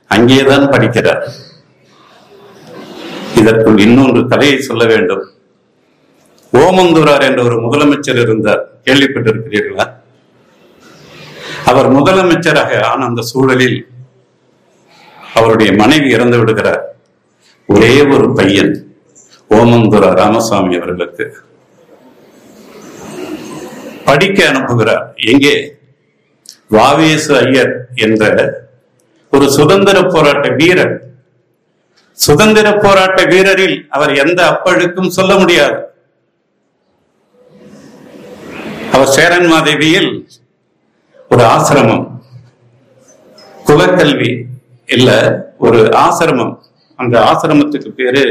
அங்கேதான் படிக்கிறார் இதற்குள் இன்னொன்று கதையை சொல்ல வேண்டும் ஓமந்தூரார் என்ற ஒரு முதலமைச்சர் இருந்தார் கேள்விப்பட்டிருக்கிறீர்களா அவர் முதலமைச்சராக ஆன அந்த சூழலில் அவருடைய மனைவி இறந்து விடுகிறார் ஒரே ஒரு பையன் ஓமந்துரா ராமசாமி அவர்களுக்கு படிக்க அனுப்புகிறார் எங்கே வாவேசு ஐயர் என்ற ஒரு சுதந்திர போராட்ட வீரர் சுதந்திர போராட்ட வீரரில் அவர் எந்த அப்பழுக்கும் சொல்ல முடியாது அவர் சேரன் மாதேவியில் ஒரு ஆசிரமம் குலக்கல்வி இல்ல ஒரு ஆசிரமம் அந்த ஆசிரமத்துக்கு பேரு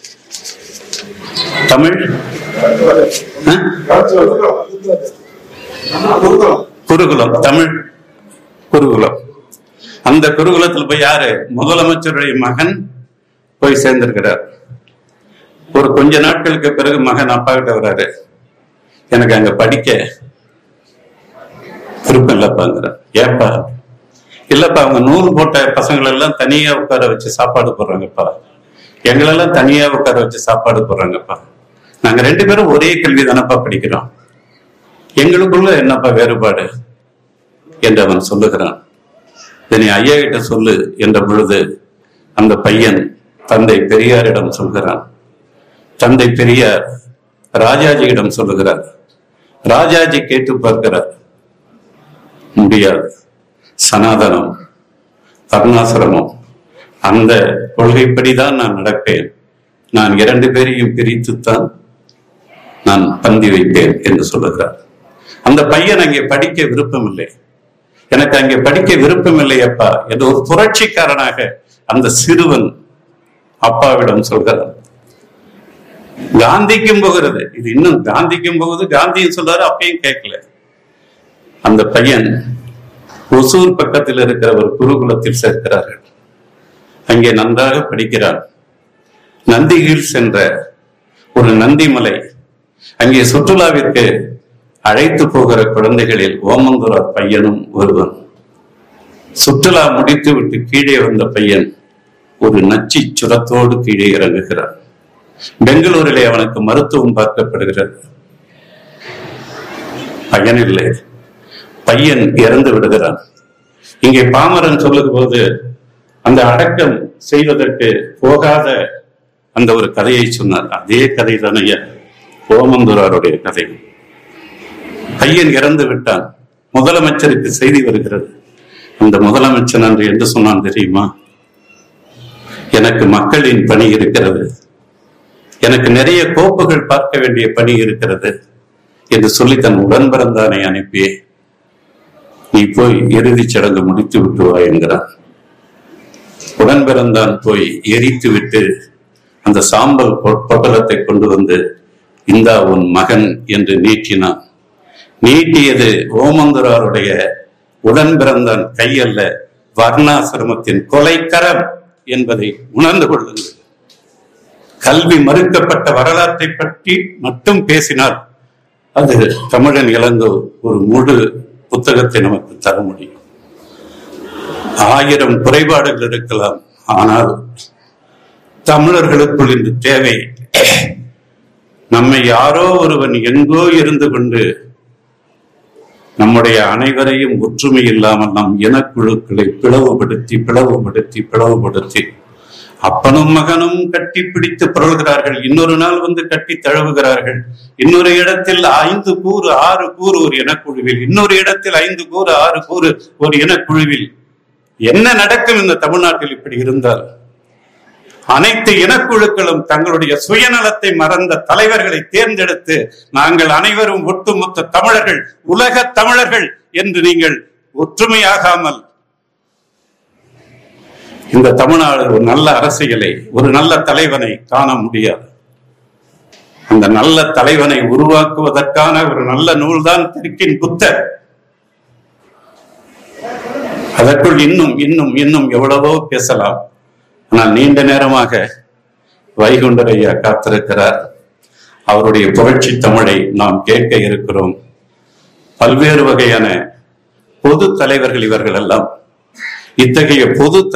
தமிழ் ஆ? குருகுலம் தமிழ் குருகுலம் அந்த குருகுலத்துல போய் யாரு முதலமைச்சருடைய மகன் போய் சேர்ந்திருக்கிறார் ஒரு கொஞ்ச நாட்களுக்கு பிறகு மகன் அப்பா கிட்ட வர்றாரு எனக்கு அங்க படிக்க விருப்பம் இல்லப்பாங்கிற ஏப்பா இல்லப்பா அவங்க நூறு போட்ட பசங்களை எல்லாம் தனியா உட்கார வச்சு சாப்பாடு போடுறாங்கப்பா எங்களெல்லாம் தனியா உட்கார வச்சு சாப்பாடு போடுறாங்கப்பா நாங்க ரெண்டு பேரும் ஒரே கல்வி தானப்பா படிக்கிறோம் எங்களுக்குள்ள என்னப்பா வேறுபாடு என்று அவன் சொல்லுகிறான் இதை நீ ஐயா கிட்ட சொல்லு என்ற பொழுது அந்த பையன் தந்தை பெரியாரிடம் சொல்கிறான் தந்தை பெரியார் ராஜாஜியிடம் சொல்லுகிறார் ராஜாஜி கேட்டு பார்க்கிறார் முடியாது சனாதனம் வர்ணாசிரமம் அந்த கொள்கைப்படிதான் நான் நடப்பேன் நான் இரண்டு பேரையும் பிரித்துத்தான் நான் பந்தி வைப்பேன் என்று சொல்லுகிறார் அந்த பையன் அங்கே படிக்க விருப்பம் இல்லை எனக்கு அங்கே படிக்க விருப்பம் இல்லை அப்பா என்று ஒரு புரட்சிக்காரனாக அந்த சிறுவன் அப்பாவிடம் சொல்கிறார் காந்திக்கும் போகிறது இது இன்னும் காந்திக்கும் போகுது காந்தியும் சொல்றாரு அப்பயும் கேட்கல அந்த பையன் ஒசூர் பக்கத்தில் இருக்கிற ஒரு குருகுலத்தில் சேர்க்கிறார்கள் அங்கே நன்றாக படிக்கிறான் நந்தி ஹில்ஸ் என்ற ஒரு நந்திமலை அங்கே சுற்றுலாவிற்கு அழைத்து போகிற குழந்தைகளில் ஓமந்துரார் பையனும் ஒருவன் சுற்றுலா முடித்து விட்டு கீழே வந்த பையன் ஒரு நச்சி சுரத்தோடு கீழே இறங்குகிறான் பெங்களூரிலே அவனுக்கு மருத்துவம் பார்க்கப்படுகிறது பையன் இல்லை பையன் இறந்து விடுகிறான் இங்கே பாமரன் சொல்லும் போது அந்த அடக்கம் செய்வதற்கு போகாத அந்த ஒரு கதையை சொன்னார் அதே கதை தானைய ஓமந்துராருடைய கதை பையன் இறந்து விட்டான் முதலமைச்சருக்கு செய்தி வருகிறது அந்த முதலமைச்சர் அன்று என்று சொன்னான் தெரியுமா எனக்கு மக்களின் பணி இருக்கிறது எனக்கு நிறைய கோப்புகள் பார்க்க வேண்டிய பணி இருக்கிறது என்று சொல்லி தன் உடன் பிறந்தானை அனுப்பி நீ போய் இறுதிச் சடங்கு முடித்து விட்டு வா என்கிறான் உடன் பிறந்தான் போய் எரித்து விட்டு அந்த சாம்பல் பொ- பொட்டலத்தை கொண்டு வந்து இந்தா உன் மகன் என்று நீட்டினான் நீட்டியது ஓமந்துராருடைய உடன் பிறந்தான் கையல்ல வர்ணாசிரமத்தின் கொலைக்கரம் என்பதை உணர்ந்து கொள்ளுங்கள் கல்வி மறுக்கப்பட்ட வரலாற்றை பற்றி மட்டும் பேசினால் அது தமிழன் இளங்கோ ஒரு முழு புத்தகத்தை நமக்கு தர முடியும் ஆயிரம் குறைபாடுகள் இருக்கலாம் ஆனால் தமிழர்களுக்குள் இந்த தேவை நம்மை யாரோ ஒருவன் எங்கோ இருந்து கொண்டு நம்முடைய அனைவரையும் ஒற்றுமை இல்லாமல் நம் இனக்குழுக்களை பிளவுபடுத்தி பிளவுபடுத்தி பிளவுபடுத்தி அப்பனும் மகனும் கட்டி பிடித்து புரள்கிறார்கள் இன்னொரு நாள் வந்து கட்டி தழுவுகிறார்கள் இன்னொரு இடத்தில் ஐந்து கூறு ஆறு கூறு ஒரு இனக்குழுவில் இன்னொரு இடத்தில் ஐந்து கூறு ஆறு கூறு ஒரு இனக்குழுவில் என்ன நடக்கும் இந்த தமிழ்நாட்டில் இப்படி இருந்தால் அனைத்து இனக்குழுக்களும் தங்களுடைய சுயநலத்தை மறந்த தலைவர்களை தேர்ந்தெடுத்து நாங்கள் அனைவரும் ஒட்டுமொத்த தமிழர்கள் உலக தமிழர்கள் என்று நீங்கள் ஒற்றுமையாகாமல் இந்த தமிழ்நாடு ஒரு நல்ல அரசியலை ஒரு நல்ல தலைவனை காண முடியாது அந்த நல்ல தலைவனை உருவாக்குவதற்கான ஒரு நல்ல நூல்தான் திருக்கின் புத்தர் அதற்குள் இன்னும் இன்னும் இன்னும் எவ்வளவோ பேசலாம் ஆனால் நீண்ட நேரமாக வைகுண்டர் ஐயா காத்திருக்கிறார் அவருடைய புரட்சி தமிழை நாம் கேட்க இருக்கிறோம் பல்வேறு வகையான பொது தலைவர்கள் இவர்கள் எல்லாம் இத்தகைய பொது